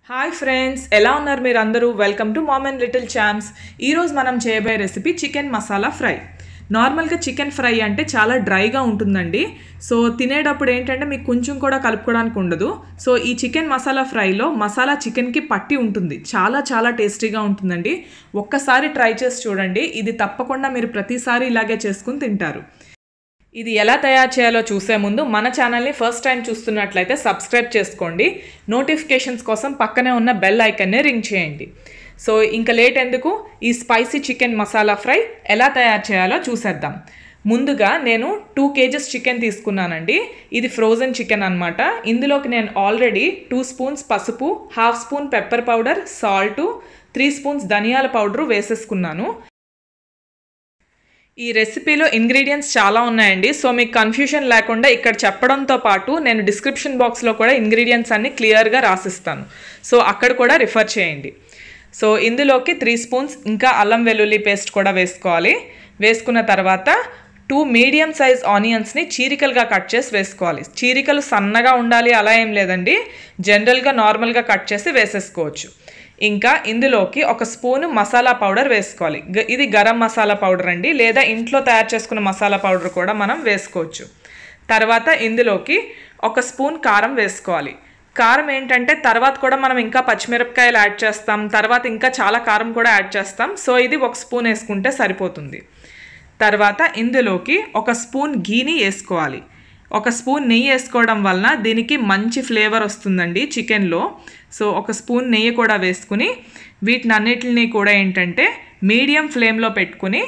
hi friends ఎలా ఉన్నారు మీరు అందరూ welcome to mom and little champs ఈరోజు మనం చేయబోయే రెసిపీ చికెన్ మసాలా ఫ్రై నార్మల్గా చికెన్ ఫ్రై అంటే చాలా డ్రైగా ఉంటుందండి సో తినేటప్పుడు ఏంటంటే మీకు కొంచెం కూడా కలుపుకోవడానికి ఉండదు సో ఈ చికెన్ మసాలా ఫ్రైలో మసాలా చికెన్కి పట్టి ఉంటుంది చాలా చాలా టేస్టీగా ఉంటుందండి ఒక్కసారి ట్రై చేసి చూడండి ఇది తప్పకుండా మీరు ప్రతిసారి ఇలాగే చేసుకుని తింటారు ఇది ఎలా తయారు చేయాలో చూసే ముందు మన ఛానల్ని ఫస్ట్ టైం చూస్తున్నట్లయితే సబ్స్క్రైబ్ చేసుకోండి నోటిఫికేషన్స్ కోసం పక్కనే ఉన్న బెల్ ఐకన్ని రింగ్ చేయండి సో ఇంకా లేట్ ఎందుకు ఈ స్పైసీ చికెన్ మసాలా ఫ్రై ఎలా తయారు చేయాలో చూసేద్దాం ముందుగా నేను టూ కేజెస్ చికెన్ తీసుకున్నానండి ఇది ఫ్రోజన్ చికెన్ అనమాట ఇందులోకి నేను ఆల్రెడీ టూ స్పూన్స్ పసుపు half spoon pepper powder salt three spoons ధనియాల పౌడరు వేసేసుకున్నాను ఈ రెసిపీలో ఇంగ్రీడియంట్స్ చాలా ఉన్నాయండి సో మీకు కన్ఫ్యూషన్ లేకుండా ఇక్కడ చెప్పడంతో పాటు నేను డిస్క్రిప్షన్ బాక్స్లో కూడా ఇంగ్రీడియంట్స్ అన్ని క్లియర్గా రాసిస్తాను సో అక్కడ కూడా రిఫర్ చేయండి సో ఇందులోకి త్రీ స్పూన్స్ ఇంకా అల్లం వెల్లుల్లి పేస్ట్ కూడా వేసుకోవాలి వేసుకున్న తర్వాత టూ మీడియం సైజ్ ఆనియన్స్ని చీరికలుగా కట్ చేసి వేసుకోవాలి చీరికలు సన్నగా ఉండాలి అలా ఏం లేదండి జనరల్గా నార్మల్గా కట్ చేసి వేసేసుకోవచ్చు ఇంకా ఇందులోకి ఒక స్పూను మసాలా పౌడర్ వేసుకోవాలి గ- ఇది గరం మసాలా పౌడర్ అండి లేదా ఇంట్లో తయారు చేసుకున్న మసాలా పౌడర్ కూడా మనం వేసుకోవచ్చు తర్వాత ఇందులోకి ఒక స్పూన్ కారం వేసుకోవాలి కారం ఏంటంటే తర్వాత కూడా మనం ఇంకా పచ్చిమిరపకాయలు యాడ్ చేస్తాం తర్వాత ఇంకా చాలా కారం కూడా యాడ్ చేస్తాం సో ఇది ఒక స్పూన్ వేసుకుంటే సరిపోతుంది తర్వాత ఇందులోకి ఒక స్పూన్ గీని వేసుకోవాలి ఒక స్పూన్ నెయ్యి వేసుకోవడం వలన దీనికి మంచి ఫ్లేవర్ వస్తుందండి చికెన్లో సో ఒక స్పూన్ నెయ్యి కూడా వేసుకుని వీటిని అన్నిటిని కూడా ఏంటంటే మీడియం ఫ్లేమ్లో పెట్టుకుని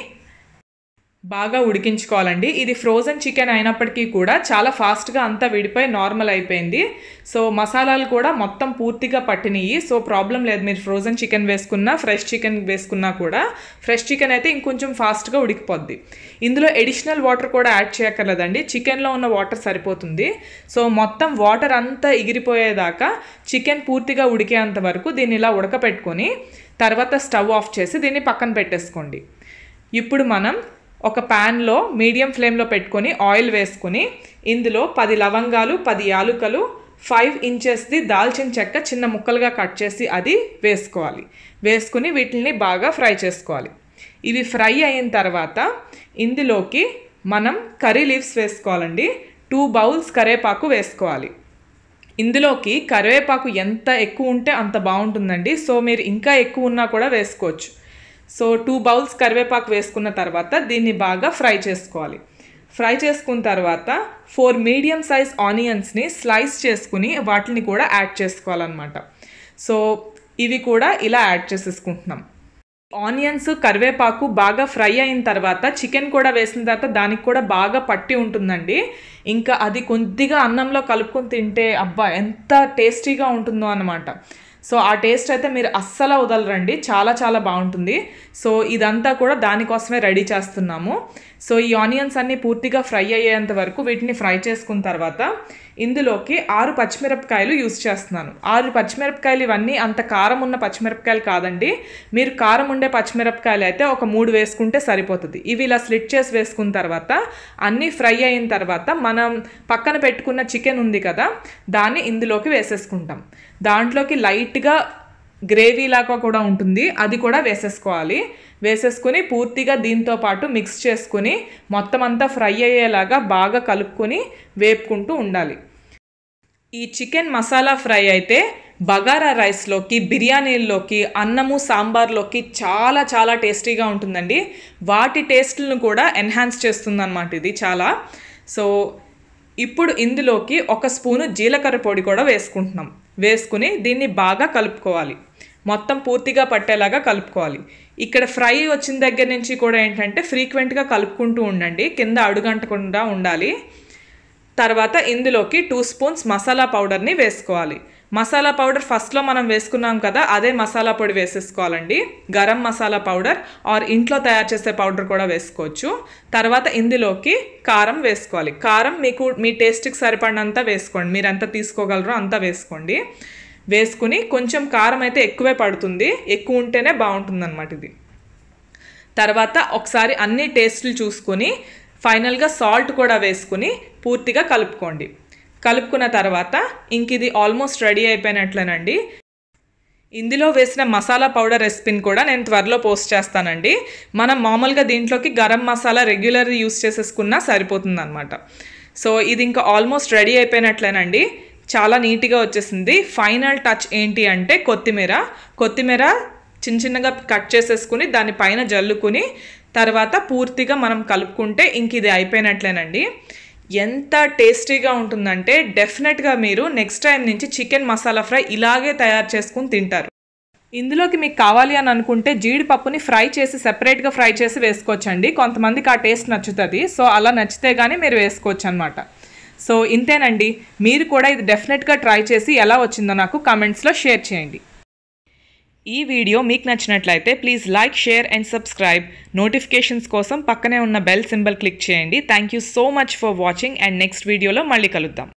బాగా ఉడికించుకోవాలండి ఇది ఫ్రోజన్ చికెన్ అయినప్పటికీ కూడా చాలా ఫాస్ట్గా అంతా విడిపోయి నార్మల్ అయిపోయింది సో మసాలాలు కూడా మొత్తం పూర్తిగా పట్టినవి సో ప్రాబ్లం లేదు మీరు ఫ్రోజన్ చికెన్ వేసుకున్నా ఫ్రెష్ చికెన్ వేసుకున్నా కూడా ఫ్రెష్ చికెన్ అయితే ఇంకొంచెం ఫాస్ట్గా ఉడికిపోద్ది ఇందులో ఎడిషనల్ వాటర్ కూడా యాడ్ చేయక్కర్లేదండి చికెన్లో ఉన్న వాటర్ సరిపోతుంది సో మొత్తం వాటర్ అంతా ఎగిరిపోయేదాకా చికెన్ పూర్తిగా ఉడికేంత వరకు దీన్ని ఇలా ఉడకపెట్టుకొని తర్వాత స్టవ్ ఆఫ్ చేసి దీన్ని పక్కన పెట్టేసుకోండి ఇప్పుడు మనం ఒక ప్యాన్లో మీడియం ఫ్లేమ్లో పెట్టుకొని ఆయిల్ వేసుకొని ఇందులో పది లవంగాలు పది యాలుకలు ఫైవ్ ఇంచెస్ది దాల్చిన చెక్క చిన్న ముక్కలుగా కట్ చేసి అది వేసుకోవాలి వేసుకుని వీటిని బాగా ఫ్రై చేసుకోవాలి ఇవి ఫ్రై అయిన తర్వాత ఇందులోకి మనం కర్రీ లీవ్స్ వేసుకోవాలండి టూ బౌల్స్ కరేపాకు వేసుకోవాలి ఇందులోకి కరివేపాకు ఎంత ఎక్కువ ఉంటే అంత బాగుంటుందండి సో మీరు ఇంకా ఎక్కువ ఉన్నా కూడా వేసుకోవచ్చు సో టూ బౌల్స్ కరివేపాకు వేసుకున్న తర్వాత దీన్ని బాగా ఫ్రై చేసుకోవాలి ఫ్రై చేసుకున్న తర్వాత ఫోర్ మీడియం సైజ్ ఆనియన్స్ని స్లైస్ చేసుకుని వాటిని కూడా యాడ్ చేసుకోవాలన్నమాట సో ఇవి కూడా ఇలా యాడ్ చేసేసుకుంటున్నాం ఆనియన్స్ కరివేపాకు బాగా ఫ్రై అయిన తర్వాత చికెన్ కూడా వేసిన తర్వాత దానికి కూడా బాగా పట్టి ఉంటుందండి ఇంకా అది కొద్దిగా అన్నంలో కలుపుకొని తింటే అబ్బా ఎంత టేస్టీగా ఉంటుందో అన్నమాట సో ఆ టేస్ట్ అయితే మీరు అస్సలు వదలరండి చాలా చాలా బాగుంటుంది సో ఇదంతా కూడా దానికోసమే రెడీ చేస్తున్నాము సో ఈ ఆనియన్స్ అన్నీ పూర్తిగా ఫ్రై అయ్యేంత వరకు వీటిని ఫ్రై చేసుకున్న తర్వాత ఇందులోకి ఆరు పచ్చిమిరపకాయలు యూస్ చేస్తున్నాను ఆరు పచ్చిమిరపకాయలు ఇవన్నీ అంత కారం ఉన్న పచ్చిమిరపకాయలు కాదండి మీరు కారం ఉండే పచ్చిమిరపకాయలు అయితే ఒక మూడు వేసుకుంటే సరిపోతుంది ఇవి ఇలా స్లిట్ చేసి వేసుకున్న తర్వాత అన్నీ ఫ్రై అయిన తర్వాత మనం పక్కన పెట్టుకున్న చికెన్ ఉంది కదా దాన్ని ఇందులోకి వేసేసుకుంటాం దాంట్లోకి లైట్గా గ్రేవీ లాగా కూడా ఉంటుంది అది కూడా వేసేసుకోవాలి వేసేసుకుని పూర్తిగా దీంతో పాటు మిక్స్ చేసుకుని మొత్తం అంతా ఫ్రై అయ్యేలాగా బాగా కలుపుకొని వేపుకుంటూ ఉండాలి ఈ చికెన్ మసాలా ఫ్రై అయితే బగారా రైస్లోకి బిర్యానీల్లోకి అన్నము సాంబార్లోకి చాలా చాలా టేస్టీగా ఉంటుందండి వాటి టేస్ట్లను కూడా ఎన్హాన్స్ చేస్తుందన్నమాట ఇది చాలా సో ఇప్పుడు ఇందులోకి ఒక స్పూను జీలకర్ర పొడి కూడా వేసుకుంటున్నాం వేసుకుని దీన్ని బాగా కలుపుకోవాలి మొత్తం పూర్తిగా పట్టేలాగా కలుపుకోవాలి ఇక్కడ ఫ్రై వచ్చిన దగ్గర నుంచి కూడా ఏంటంటే ఫ్రీక్వెంట్గా కలుపుకుంటూ ఉండండి కింద అడుగంటకుండా ఉండాలి తర్వాత ఇందులోకి టూ స్పూన్స్ మసాలా పౌడర్ని వేసుకోవాలి మసాలా పౌడర్ ఫస్ట్లో మనం వేసుకున్నాం కదా అదే మసాలా పొడి వేసేసుకోవాలండి గరం మసాలా పౌడర్ ఆర్ ఇంట్లో తయారు చేసే పౌడర్ కూడా వేసుకోవచ్చు తర్వాత ఇందులోకి కారం వేసుకోవాలి కారం మీకు మీ టేస్ట్కి సరిపడినంత వేసుకోండి మీరు ఎంత తీసుకోగలరో అంత వేసుకోండి వేసుకుని కొంచెం కారం అయితే ఎక్కువే పడుతుంది ఎక్కువ ఉంటేనే బాగుంటుంది అనమాట ఇది తర్వాత ఒకసారి అన్ని టేస్ట్లు చూసుకొని ఫైనల్గా సాల్ట్ కూడా వేసుకుని పూర్తిగా కలుపుకోండి కలుపుకున్న తర్వాత ఇంక ఇది ఆల్మోస్ట్ రెడీ అయిపోయినట్లేనండి ఇందులో వేసిన మసాలా పౌడర్ రెసిపీని కూడా నేను త్వరలో పోస్ట్ చేస్తానండి మనం మామూలుగా దీంట్లోకి గరం మసాలా రెగ్యులర్ యూస్ చేసేసుకున్నా సరిపోతుంది అనమాట సో ఇది ఇంకా ఆల్మోస్ట్ రెడీ అయిపోయినట్లేనండి చాలా నీట్గా వచ్చేసింది ఫైనల్ టచ్ ఏంటి అంటే కొత్తిమీర కొత్తిమీర చిన్న చిన్నగా కట్ చేసేసుకుని దానిపైన జల్లుకుని తర్వాత పూర్తిగా మనం కలుపుకుంటే ఇంక ఇది అయిపోయినట్లేనండి ఎంత టేస్టీగా ఉంటుందంటే డెఫినెట్గా మీరు నెక్స్ట్ టైం నుంచి చికెన్ మసాలా ఫ్రై ఇలాగే తయారు చేసుకుని తింటారు ఇందులోకి మీకు కావాలి అని అనుకుంటే జీడిపప్పుని ఫ్రై చేసి సెపరేట్గా ఫ్రై చేసి వేసుకోవచ్చండి కొంతమందికి ఆ టేస్ట్ నచ్చుతుంది సో అలా నచ్చితే కానీ మీరు వేసుకోవచ్చు అనమాట సో ఇంతేనండి మీరు కూడా ఇది డెఫినెట్గా ట్రై చేసి ఎలా వచ్చిందో నాకు కామెంట్స్లో షేర్ చేయండి ఈ వీడియో మీకు నచ్చినట్లయితే please like share and subscribe notifications కోసం పక్కనే ఉన్న బెల్ సింబల్ క్లిక్ చేయండి thank you so much for watching and next వీడియోలో మళ్ళీ కలుద్దాం